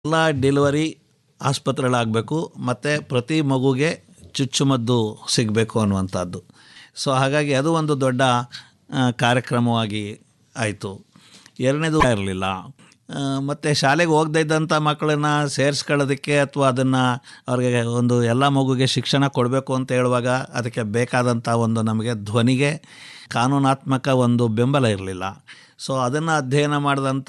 ಎಲ್ಲ ಡೆಲಿವರಿ ಆಸ್ಪತ್ರೆಗಳಾಗಬೇಕು ಮತ್ತು ಪ್ರತಿ ಮಗುಗೆ ಚುಚ್ಚುಮದ್ದು ಸಿಗಬೇಕು ಅನ್ನುವಂಥದ್ದು ಸೊ ಹಾಗಾಗಿ ಅದು ಒಂದು ದೊಡ್ಡ ಆ, ಕಾರ್ಯಕ್ರಮವಾಗಿ ಆಯಿತು ಎರಡನೇದು ಇರಲಿಲ್ಲ ಮತ್ತು ಶಾಲೆಗೆ ಹೋಗದೇ ಇದ್ದಂಥ ಮಕ್ಕಳನ್ನ ಸೇರಿಸ್ಕೊಳ್ಳೋದಕ್ಕೆ ಅಥವಾ ಅದನ್ನು ಅವ್ರಿಗೆ ಒಂದು ಎಲ್ಲ ಮಗುಗೆ ಶಿಕ್ಷಣ ಕೊಡಬೇಕು ಅಂತ ಹೇಳುವಾಗ ಅದಕ್ಕೆ ಬೇಕಾದಂಥ ಒಂದು ನಮಗೆ ಧ್ವನಿಗೆ ಕಾನೂನಾತ್ಮಕ ಒಂದು ಬೆಂಬಲ ಇರಲಿಲ್ಲ ಸೊ ಅದನ್ನು ಅಧ್ಯಯನ ಮಾಡಿದಂಥ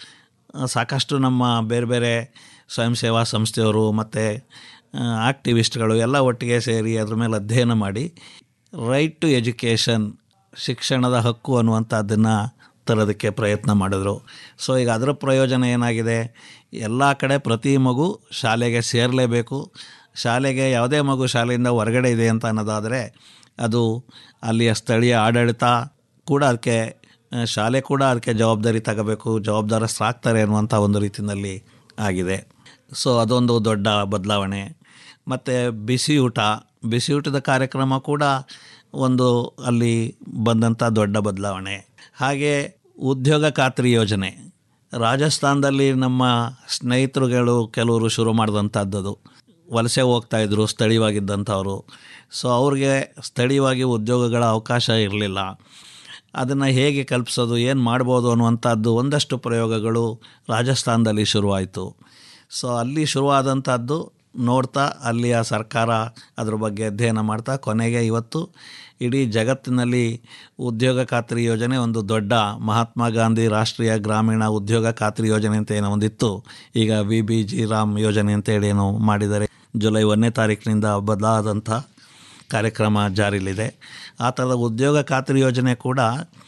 ಆ, ಸಾಕಷ್ಟು ನಮ್ಮ ಬೇರೆ ಬೇರೆ ಸ್ವಯಂ ಸೇವಾ ಸಂಸ್ಥೆಯವರು ಮತ್ತು ಆಕ್ಟಿವಿಸ್ಟ್ಗಳು ಎಲ್ಲ ಒಟ್ಟಿಗೆ ಸೇರಿ ಅದ್ರ ಮೇಲೆ ಅಧ್ಯಯನ ಮಾಡಿ ರೈಟ್ ಟು ಎಜುಕೇಷನ್ ಶಿಕ್ಷಣದ ಹಕ್ಕು ಅನ್ನುವಂಥದ್ದನ್ನು ತರೋದಕ್ಕೆ ಪ್ರಯತ್ನ ಮಾಡಿದ್ರು ಸೊ ಈಗ ಅದರ ಪ್ರಯೋಜನ ಏನಾಗಿದೆ ಎಲ್ಲ ಕಡೆ ಪ್ರತಿ ಮಗು ಶಾಲೆಗೆ ಸೇರಲೇಬೇಕು ಶಾಲೆಗೆ ಯಾವುದೇ ಮಗು ಶಾಲೆಯಿಂದ ಹೊರಗಡೆ ಇದೆ ಅಂತ ಅನ್ನೋದಾದರೆ ಅದು ಅಲ್ಲಿಯ ಸ್ಥಳೀಯ ಆಡಳಿತ ಕೂಡ ಅದಕ್ಕೆ ಆ, ಶಾಲೆ ಕೂಡ ಅದಕ್ಕೆ ಜವಾಬ್ದಾರಿ ತಗೋಬೇಕು ಜವಾಬ್ದಾರಸ್ಥರಾಗ್ತಾರೆ ಅನ್ನುವಂಥ ಒಂದು ರೀತಿಯಲ್ಲಿ ಆಗಿದೆ ಸೊ ಅದೊಂದು ದೊಡ್ಡ ಬದಲಾವಣೆ ಮತ್ತು ಬಿಸಿಯೂಟ ಬಿಸಿಯೂಟದ ಕಾರ್ಯಕ್ರಮ ಕೂಡ ಒಂದು ಅಲ್ಲಿ ಬಂದಂಥ ದೊಡ್ಡ ಬದಲಾವಣೆ ಹಾಗೆ ಉದ್ಯೋಗ ಖಾತ್ರಿ ಯೋಜನೆ ರಾಜಸ್ಥಾನದಲ್ಲಿ ನಮ್ಮ ಸ್ನೇಹಿತರುಗಳು ಕೆಲವರು ಶುರು ಮಾಡಿದಂಥದ್ದು ವಲಸೆ ಹೋಗ್ತಾಯಿದ್ರು ಸ್ಥಳೀಯವಾಗಿದ್ದಂಥವ್ರು ಸೊ ಅವ್ರಿಗೆ ಸ್ಥಳೀಯವಾಗಿ ಉದ್ಯೋಗಗಳ ಅವಕಾಶ ಇರಲಿಲ್ಲ ಅದನ್ನು ಹೇಗೆ ಕಲ್ಪಿಸೋದು ಏನು ಮಾಡ್ಬೋದು ಅನ್ನುವಂಥದ್ದು ಒಂದಷ್ಟು ಪ್ರಯೋಗಗಳು ರಾಜಸ್ಥಾನದಲ್ಲಿ ಶುರುವಾಯಿತು ಸೊ ಅಲ್ಲಿ ಶುರುವಾದಂಥದ್ದು ನೋಡ್ತಾ ಅಲ್ಲಿಯ ಸರ್ಕಾರ ಅದ್ರ ಬಗ್ಗೆ ಅಧ್ಯಯನ ಮಾಡ್ತಾ ಕೊನೆಗೆ ಇವತ್ತು ಇಡೀ ಜಗತ್ತಿನಲ್ಲಿ ಉದ್ಯೋಗ ಖಾತ್ರಿ ಯೋಜನೆ ಒಂದು ದೊಡ್ಡ ಮಹಾತ್ಮ ಗಾಂಧಿ ರಾಷ್ಟ್ರೀಯ ಗ್ರಾಮೀಣ ಉದ್ಯೋಗ ಖಾತ್ರಿ ಯೋಜನೆ ಅಂತ ಏನೋ ಒಂದಿತ್ತು ಈಗ ವಿ ಬಿ ಜಿ ರಾಮ್ ಯೋಜನೆ ಅಂತೇಳಿ ಏನೋ ಮಾಡಿದ್ದಾರೆ ಜುಲೈ ಒಂದನೇ ತಾರೀಕಿನಿಂದ ಬದಲಾದಂಥ ಕಾರ್ಯಕ್ರಮ ಜಾರಿಲಿದೆ ಆ ಥರದ ಉದ್ಯೋಗ ಖಾತ್ರಿ ಯೋಜನೆ ಕೂಡ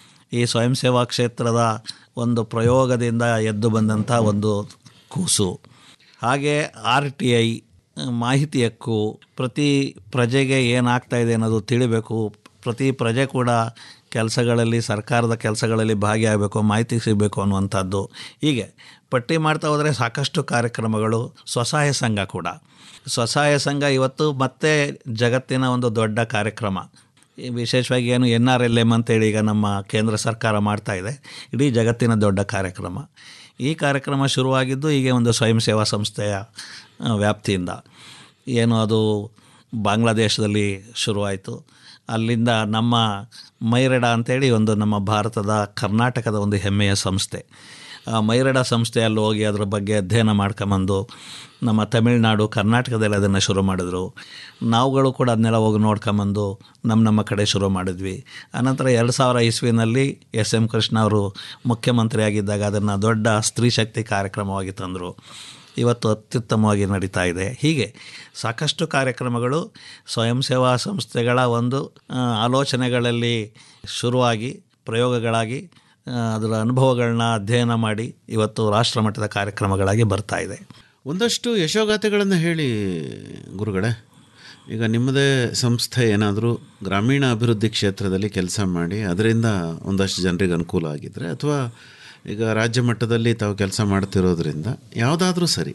ಈ ಸ್ವಯಂ ಸೇವಾ ಕ್ಷೇತ್ರದ ಒಂದು ಪ್ರಯೋಗದಿಂದ ಎದ್ದು ಬಂದಂಥ ಒಂದು ಕೂಸು ಹಾಗೆ ಆರ್ ಟಿ ಐ ಮಾಹಿತಿ ಹಕ್ಕು ಪ್ರತಿ ಪ್ರಜೆಗೆ ಏನಾಗ್ತಾ ಇದೆ ಅನ್ನೋದು ತಿಳಿಬೇಕು ಪ್ರತಿ ಪ್ರಜೆ ಕೂಡ ಕೆಲಸಗಳಲ್ಲಿ ಸರ್ಕಾರದ ಕೆಲಸಗಳಲ್ಲಿ ಭಾಗಿಯಾಗಬೇಕು ಮಾಹಿತಿ ಸಿಗಬೇಕು ಅನ್ನುವಂಥದ್ದು ಹೀಗೆ ಪಟ್ಟಿ ಮಾಡ್ತಾ ಹೋದರೆ ಸಾಕಷ್ಟು ಕಾರ್ಯಕ್ರಮಗಳು ಸ್ವಸಹಾಯ ಸಂಘ ಕೂಡ ಸ್ವಸಹಾಯ ಸಂಘ ಇವತ್ತು ಮತ್ತೆ ಜಗತ್ತಿನ ಒಂದು ದೊಡ್ಡ ಕಾರ್ಯಕ್ರಮ ಈ ವಿಶೇಷವಾಗಿ ಏನು ಎನ್ ಆರ್ ಎಲ್ ಎಮ್ ಅಂತೇಳಿ ಈಗ ನಮ್ಮ ಕೇಂದ್ರ ಸರ್ಕಾರ ಮಾಡ್ತಾ ಇದೆ ಇಡೀ ಜಗತ್ತಿನ ದೊಡ್ಡ ಕಾರ್ಯಕ್ರಮ ಈ ಕಾರ್ಯಕ್ರಮ ಶುರುವಾಗಿದ್ದು ಹೀಗೆ ಒಂದು ಸ್ವಯಂ ಸೇವಾ ಸಂಸ್ಥೆಯ ಆ, ವ್ಯಾಪ್ತಿಯಿಂದ ಏನು ಅದು ಬಾಂಗ್ಲಾದೇಶದಲ್ಲಿ ಶುರುವಾಯಿತು ಅಲ್ಲಿಂದ ನಮ್ಮ ಮೈರಡ ಅಂತೇಳಿ ಒಂದು ನಮ್ಮ ಭಾರತದ ಕರ್ನಾಟಕದ ಒಂದು ಹೆಮ್ಮೆಯ ಸಂಸ್ಥೆ ಆ ಮೈರಡ ಸಂಸ್ಥೆಯಲ್ಲಿ ಹೋಗಿ ಅದ್ರ ಬಗ್ಗೆ ಅಧ್ಯಯನ ಮಾಡ್ಕೊಂಬಂದು ನಮ್ಮ ತಮಿಳುನಾಡು ಕರ್ನಾಟಕದಲ್ಲಿ ಅದನ್ನು ಶುರು ಮಾಡಿದ್ರು ನಾವುಗಳು ಕೂಡ ಅದನ್ನೆಲ್ಲ ಹೋಗಿ ನೋಡ್ಕೊಂಬಂದು ನಮ್ಮ ನಮ್ಮ ಕಡೆ ಶುರು ಮಾಡಿದ್ವಿ ಆನಂತರ ಎರಡು ಸಾವಿರ ಇಸ್ವಿನಲ್ಲಿ ಎಸ್ ಎಂ ಕೃಷ್ಣ ಅವರು ಮುಖ್ಯಮಂತ್ರಿ ಆಗಿದ್ದಾಗ ಅದನ್ನು ದೊಡ್ಡ ಸ್ತ್ರೀ ಶಕ್ತಿ ಕಾರ್ಯಕ್ರಮವಾಗಿ ತಂದರು ಇವತ್ತು ಅತ್ಯುತ್ತಮವಾಗಿ ನಡೀತಾ ಇದೆ ಹೀಗೆ ಸಾಕಷ್ಟು ಕಾರ್ಯಕ್ರಮಗಳು ಸ್ವಯಂ ಸೇವಾ ಸಂಸ್ಥೆಗಳ ಒಂದು ಆ, ಆಲೋಚನೆಗಳಲ್ಲಿ ಶುರುವಾಗಿ ಪ್ರಯೋಗಗಳಾಗಿ ಆ, ಅದರ ಅನುಭವಗಳನ್ನ ಅಧ್ಯಯನ ಮಾಡಿ ಇವತ್ತು ರಾಷ್ಟ್ರಮಟ್ಟದ ಕಾರ್ಯಕ್ರಮಗಳಾಗಿ ಬರ್ತಾ ಇದೆ ಒಂದಷ್ಟು ಯಶೋಗಾಥೆಗಳನ್ನು ಹೇಳಿ ಗುರುಗಳೇ ಈಗ ನಿಮ್ಮದೇ ಸಂಸ್ಥೆ ಏನಾದರೂ ಗ್ರಾಮೀಣ ಅಭಿವೃದ್ಧಿ ಕ್ಷೇತ್ರದಲ್ಲಿ ಕೆಲಸ ಮಾಡಿ ಅದರಿಂದ ಒಂದಷ್ಟು ಜನರಿಗೆ ಅನುಕೂಲ ಆಗಿದ್ದರೆ ಅಥವಾ ಈಗ ರಾಜ್ಯ ಮಟ್ಟದಲ್ಲಿ ತಾವು ಕೆಲಸ ಮಾಡ್ತಿರೋದ್ರಿಂದ ಯಾವುದಾದ್ರೂ ಸರಿ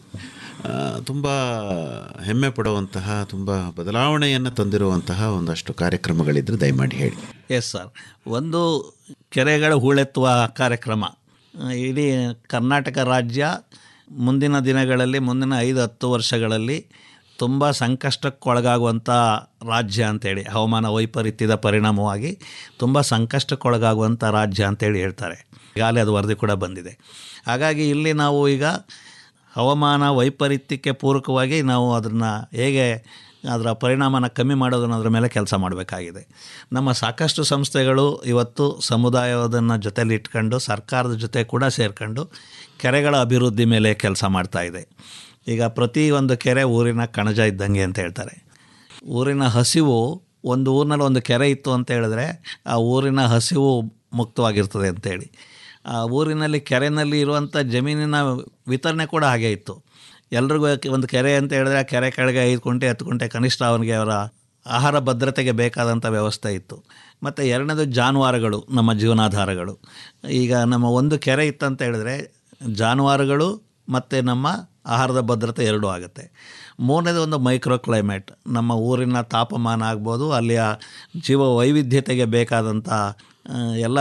ತುಂಬ ಹೆಮ್ಮೆ ಪಡುವಂತಹ ತುಂಬ ಬದಲಾವಣೆಯನ್ನು ತಂದಿರುವಂತಹ ಒಂದಷ್ಟು ಕಾರ್ಯಕ್ರಮಗಳಿದ್ದರೆ ದಯಮಾಡಿ ಹೇಳಿ ಎಸ್ ಸರ್ ಒಂದು ಕೆರೆಗಳ ಹೂಳೆತ್ತುವ ಕಾರ್ಯಕ್ರಮ ಆ, ಇಡೀ ಕರ್ನಾಟಕ ರಾಜ್ಯ ಮುಂದಿನ ದಿನಗಳಲ್ಲಿ ಮುಂದಿನ ಐದು ಹತ್ತು ವರ್ಷಗಳಲ್ಲಿ ತುಂಬ ಸಂಕಷ್ಟಕ್ಕೊಳಗಾಗುವಂಥ ರಾಜ್ಯ ಅಂತೇಳಿ ಹವಾಮಾನ ವೈಪರೀತ್ಯದ ಪರಿಣಾಮವಾಗಿ ತುಂಬ ಸಂಕಷ್ಟಕ್ಕೊಳಗಾಗುವಂಥ ರಾಜ್ಯ ಅಂತೇಳಿ ಹೇಳ್ತಾರೆ ಈಗಾಗಲೇ ಅದು ವರದಿ ಕೂಡ ಬಂದಿದೆ ಹಾಗಾಗಿ ಇಲ್ಲಿ ನಾವು ಈಗ ಹವಾಮಾನ ವೈಪರೀತ್ಯಕ್ಕೆ ಪೂರಕವಾಗಿ ನಾವು ಅದನ್ನು ಹೇಗೆ ಅದರ ಪರಿಣಾಮನ ಕಮ್ಮಿ ಮಾಡೋದು ಅನ್ನೋದ್ರ ಮೇಲೆ ಕೆಲಸ ಮಾಡಬೇಕಾಗಿದೆ ನಮ್ಮ ಸಾಕಷ್ಟು ಸಂಸ್ಥೆಗಳು ಇವತ್ತು ಸಮುದಾಯದನ್ನು ಜೊತೆಲಿ ಇಟ್ಕೊಂಡು ಸರ್ಕಾರದ ಜೊತೆ ಕೂಡ ಸೇರ್ಕೊಂಡು ಕೆರೆಗಳ ಅಭಿವೃದ್ಧಿ ಮೇಲೆ ಕೆಲಸ ಮಾಡ್ತಾ ಇದೆ ಈಗ ಪ್ರತಿ ಒಂದು ಕೆರೆ ಊರಿನ ಕಣಜ ಇದ್ದಂಗೆ ಅಂತ ಹೇಳ್ತಾರೆ ಊರಿನ ಹಸಿವು ಒಂದು ಊರಿನಲ್ಲಿ ಒಂದು ಕೆರೆ ಇತ್ತು ಅಂತ ಹೇಳಿದ್ರೆ ಆ ಊರಿನ ಹಸಿವು ಮುಕ್ತವಾಗಿರ್ತದೆ ಅಂತೇಳಿ ಆ ಊರಿನಲ್ಲಿ ಕೆರೆಯಲ್ಲಿ ಇರುವಂಥ ಜಮೀನಿನ ವಿತರಣೆ ಕೂಡ ಹಾಗೆ ಇತ್ತು ಎಲ್ರಿಗೂ ಒಂದು ಕೆರೆ ಅಂತ ಹೇಳಿದ್ರೆ ಆ ಕೆರೆ ಕೆಳಗೆ ಐದು ಕುಂಟೆ ಹತ್ತು ಕುಂಟೆ ಕನಿಷ್ಠ ಅವನಿಗೆ ಅವರ ಆಹಾರ ಭದ್ರತೆಗೆ ಬೇಕಾದಂಥ ವ್ಯವಸ್ಥೆ ಇತ್ತು ಮತ್ತು ಎರಡನೇದು ಜಾನುವಾರುಗಳು ನಮ್ಮ ಜೀವನಾಧಾರಗಳು ಈಗ ನಮ್ಮ ಒಂದು ಕೆರೆ ಇತ್ತಂತ ಹೇಳಿದ್ರೆ ಜಾನುವಾರುಗಳು ಮತ್ತು ನಮ್ಮ ಆಹಾರದ ಭದ್ರತೆ ಎರಡೂ ಆಗುತ್ತೆ ಮೂರನೇದು ಒಂದು ಮೈಕ್ರೋ ಕ್ಲೈಮೇಟ್ ನಮ್ಮ ಊರಿನ ತಾಪಮಾನ ಆಗ್ಬೋದು ಅಲ್ಲಿಯ ಜೀವ ವೈವಿಧ್ಯತೆಗೆ ಬೇಕಾದಂಥ ಆ, ಎಲ್ಲ